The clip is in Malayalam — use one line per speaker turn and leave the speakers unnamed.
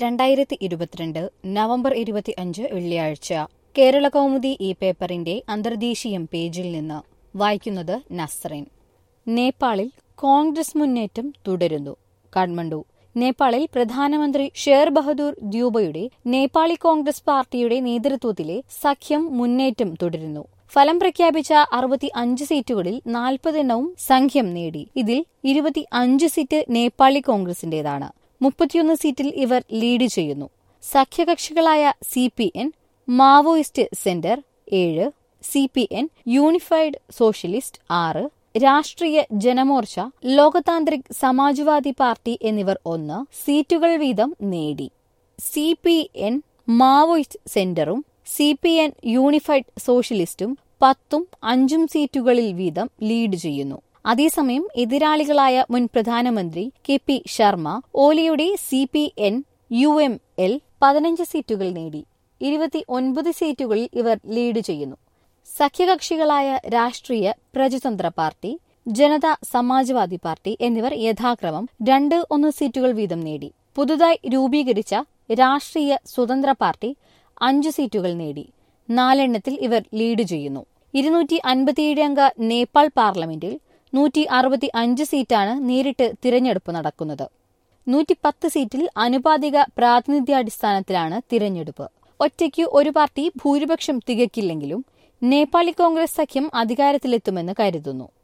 രണ്ടായിരത്തി ഇരുപത്തിരണ്ട് നവംബർ ഇരുപത്തി അഞ്ച് വെള്ളിയാഴ്ച കേരള കൗമുദി ഈ പേപ്പറിന്റെ അന്തർദേശീയം പേജിൽ നിന്ന് വായിക്കുന്നത് നസ്റിൻ നേപ്പാളിൽ കോൺഗ്രസ് മുന്നേറ്റം തുടരുന്നു കാഠ്മണ്ഡു നേപ്പാളിൽ പ്രധാനമന്ത്രി ഷേർ ബഹദൂർ ദ്യൂബയുടെ നേപ്പാളി കോൺഗ്രസ് പാർട്ടിയുടെ നേതൃത്വത്തിലെ സഖ്യം മുന്നേറ്റം തുടരുന്നു ഫലം പ്രഖ്യാപിച്ച അറുപത്തി അഞ്ച് സീറ്റുകളിൽ നാൽപ്പതെണ്ണവും സംഖ്യം നേടി ഇതിൽ ഇരുപത്തി അഞ്ച് സീറ്റ് നേപ്പാളി കോൺഗ്രസിന്റേതാണ് മുപ്പത്തിയൊന്ന് സീറ്റിൽ ഇവർ ലീഡ് ചെയ്യുന്നു സഖ്യകക്ഷികളായ C P N Maoist centre ഏഴ് C P N unified socialist ആറ് രാഷ്ട്രീയ ജനമോർച്ച ലോകതാന്ത്രിക് സമാജ്വാദി പാർട്ടി എന്നിവർ ഒന്ന് സീറ്റുകൾ വീതം നേടി സി പി എൻ മാവോയിസ്റ്റ് സെന്ററും സി പി എൻ യൂണിഫൈഡ് സോഷ്യലിസ്റ്റും പത്തും അഞ്ചും സീറ്റുകളിൽ വീതം ലീഡ് ചെയ്യുന്നു അതേസമയം എതിരാളികളായ മുൻ പ്രധാനമന്ത്രി കെ പി ശർമ്മ ഓലിയുടെ C P N U M L പതിനഞ്ച് സീറ്റുകൾ നേടി ഇരുപത്തി ഒൻപത് സീറ്റുകളിൽ ഇവർ ലീഡ് ചെയ്യുന്നു സഖ്യകക്ഷികളായ രാഷ്ട്രീയ പ്രജതന്ത്ര പാർട്ടി ജനതാ സമാജ്വാദി പാർട്ടി എന്നിവർ യഥാക്രമം രണ്ട് ഒന്ന് സീറ്റുകൾ വീതം നേടി പുതുതായി രൂപീകരിച്ച രാഷ്ട്രീയ സ്വതന്ത്ര പാർട്ടി അഞ്ച് സീറ്റുകൾ നേടി നാലെണ്ണത്തിൽ ഇവർ ലീഡ് ചെയ്യുന്നു ഇരുന്നൂറ്റി അൻപത്തിയേഴ് അംഗ നേപ്പാൾ പാർലമെന്റിൽ നൂറ്റി അറുപത്തി അഞ്ച് സീറ്റാണ് നേരിട്ട് തിരഞ്ഞെടുപ്പ് നടക്കുന്നത് നൂറ്റി പത്ത് സീറ്റിൽ അനുപാതിക പ്രാതിനിധ്യാടിസ്ഥാനത്തിലാണ് തിരഞ്ഞെടുപ്പ് ഒറ്റയ്ക്ക് ഒരു പാർട്ടി ഭൂരിപക്ഷം തികക്കില്ലെങ്കിലും നേപ്പാളി കോൺഗ്രസ് സഖ്യം അധികാരത്തിലെത്തുമെന്ന് കരുതുന്നു